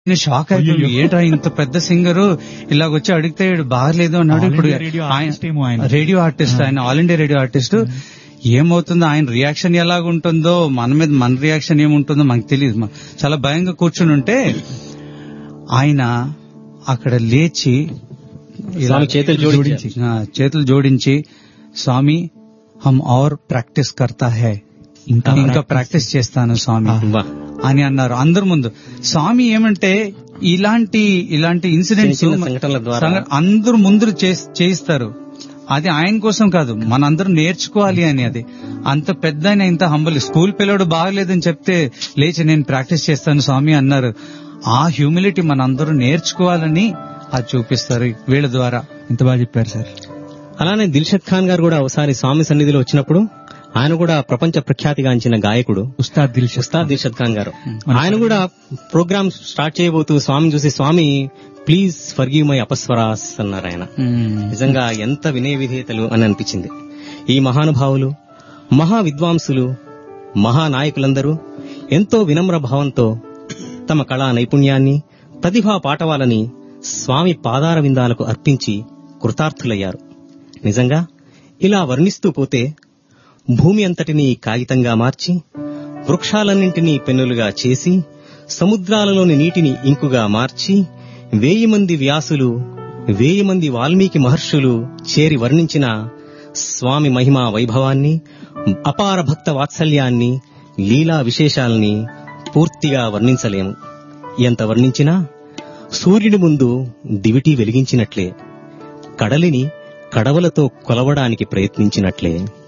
నేను షాక్ అయిపోయి ఏంట్రా ఇంత పెద్ద సింగర్ ఇలాగ వచ్చి అడిగితే ఈడు బాగలేదు అన్నాడు All ఇప్పుడు India radio artist ఏమో ఆయన. రేడియో ఆర్టిస్ట్ ఆయన ఆల్ ఇండియా రేడియో ఆర్టిస్ట్ ఏమవుతుందో ఆయన రియాక్షన్ ఎలాగుంటుందో మన మీద మన రియాక్షన్ ఏముంటుందో మనకు తెలియదు మ- చాలా భయంగా కూర్చుని ఉంటే ఆయన అక్కడ లేచి ఇలా స్వామి చేతులు జోడించి ఆ, చేతులు జోడించి స్వామి హమ్ ఔర్ ప్రాక్టీస్ కర్తా హై ఇంకా ఇంకా ప్రాక్టీస్ చేస్తాను స్వామి వా. అని అన్నారు అందరి ముందు స్వామి ఏమంటే ఇలాంటి ఇలాంటి ఇన్సిడెంట్స్ చిన్న చిన్న సంఘటనల ద్వారా అందరు ముందు చేస్- చేయిస్తారు అది ఆయన కోసం కాదు మనందరం నేర్చుకోవాలి అని అది అంత పెద్ద ఆయన ఇంత హంబల్ స్కూల్ పిల్లడు బాగలేదని చెప్తే లేచి నేను ప్రాక్టీస్ చేస్తాను స్వామి అన్నారు ఆ హ్యూమిలిటీ మనందరూ నేర్చుకోవాలని అది చూపిస్తారు వీళ్ళ ద్వారా ఎంత బాగా చెప్పారు సార్ అలానే దిల్షద్ ఖాన్ గారు కూడా ఒకసారి స్వామి సన్నిధిలో వచ్చినప్పుడు ఆయన కూడా ప్రపంచ ప్రఖ్యాతిగాంచిన గాయకుడు ఉస్తాద్ దిల్ ఉస్తాద్ దిల్షద్ ఖాన్ గారు ఆయన కూడా ప్రోగ్రామ్ స్టార్ట్ చేయబోతూ స్వామి చూసి స్వామి ప్లీజ్ ఫర్గివ్ మై అపస్వరాస్ అన్నారు ఆయన నిజంగా ఎంత వినయ విధేయతలు అని అనిపించింది ఈ మహానుభావులు మహా విద్వాంసులు మహానాయకులందరూ ఎంతో వినమ్ర భావంతో తమ కళా నైపుణ్యాన్ని ప్రతిభా పాటవాలని స్వామి పాదార విందాలకు అర్పించి కృతార్థులయ్యారు నిజంగా ఇలా వర్ణిస్తూ పోతే భూమి అంతటినీ కాగితంగా మార్చి వృక్షాలన్నింటినీ పెన్నులుగా చేసి సముద్రాలలోని నీటిని ఇంకుగా మార్చి వేయి మంది వ్యాసులు వేయి మంది వాల్మీకి మహర్షులు చేరి వర్ణించిన స్వామి మహిమా వైభవాన్ని అపార భక్త వాత్సల్యాన్ని లీలా విశేషాల్ని పూర్తిగా వర్ణించలేము ఎంత వర్ణించినా సూర్యుని ముందు దివిటి వెలిగించినట్లే కడలిని కడవలతో కొలవడానికి ప్రయత్నించినట్లే